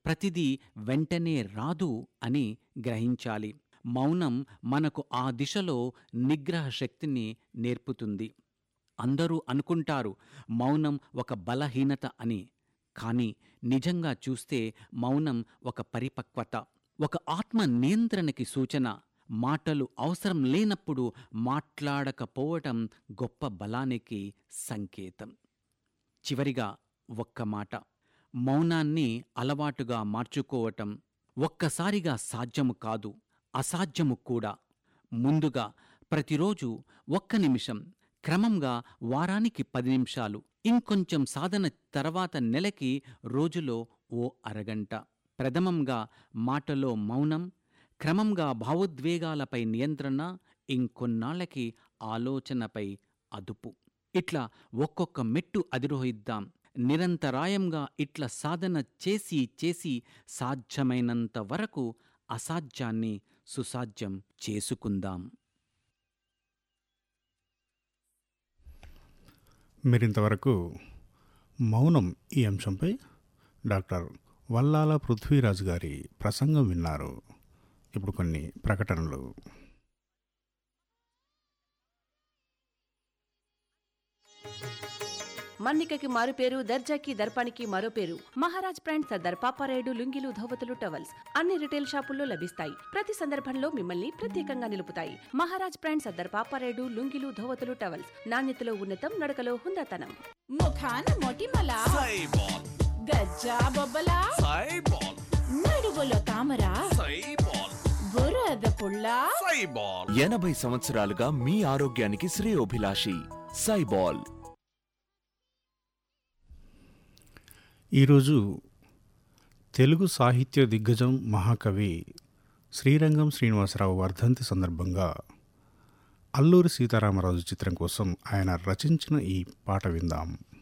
ప్రతిదీ వెంటనే రాదు అని గ్రహించాలి మౌనం మనకు ఆ దిశలో నిగ్రహ శక్తిని నేర్పుతుంది అందరూ అనుకుంటారు మౌనం ఒక బలహీనత అని కానీ నిజంగా చూస్తే మౌనం ఒక పరిపక్వత ఒక ఆత్మ నియంత్రణకి సూచన మాటలు అవసరం లేనప్పుడు మాట్లాడకపోవటం గొప్ప బలానికి సంకేతం చివరిగా ఒక్క మాట మౌనాన్ని అలవాటుగా మార్చుకోవటం ఒక్కసారిగా సాధ్యము కాదు అసాధ్యము కూడా ముందుగా ప్రతిరోజు ఒక్క నిమిషం క్రమంగా వారానికి పది నిమిషాలు ఇంకొంచెం సాధన తర్వాత నెలకి రోజులో ఓ అరగంట ప్రథమంగా మాటలో మౌనం క్రమంగా భావోద్వేగాలపై నియంత్రణ ఇంకొన్నాళ్ళకి ఆలోచనపై అదుపు ఇట్లా ఒక్కొక్క మెట్టు అధిరోహిద్దాం నిరంతరాయంగా ఇట్లా సాధన చేసి చేసి సాధ్యమైనంత వరకు అసాధ్యాన్ని సుసాధ్యం చేసుకుందాం మీరింతవరకు మౌనం ఈ అంశంపై డాక్టర్ వల్లాల పృథ్వీరాజు గారి ప్రసంగం విన్నారు ఇప్పుడు కొన్ని ప్రకటనలు మన్నికకి మారు పేరు దర్జాకి దర్పానికి మరో పేరు మహారాజ్ బ్రాండ్ సర్దార్ పాపారాయుడు లుంగిలు ధోవతులు టవల్స్ అన్ని రిటైల్ షాపుల్లో లభిస్తాయి ప్రతి సందర్భంలో మిమ్మల్ని ప్రత్యేకంగా నిలుపుతాయి మహారాజ్ బ్రాండ్ సర్దార్ పాపారాయుడు లుంగిలు ధోవతులు టవల్స్ నాణ్యతలో ఉన్నతం నడకలో హుందాతనం ముఖాన మొటిమల సైబాల్ గజ్జా బొబ్బల సైబాల్ నడువులో తామర సైబాల్ బురద పుల్ల సైబాల్ ఎనభై సంవత్సరాలుగా మీ ఆరోగ్యానికి శ్రేయోభిలాషి సైబాల్ ఈరోజు తెలుగు సాహిత్య దిగ్గజం మహాకవి శ్రీరంగం శ్రీనివాసరావు వర్ధంతి సందర్భంగా అల్లూరి సీతారామరాజు చిత్రం కోసం ఆయన రచించిన ఈ పాట విందాం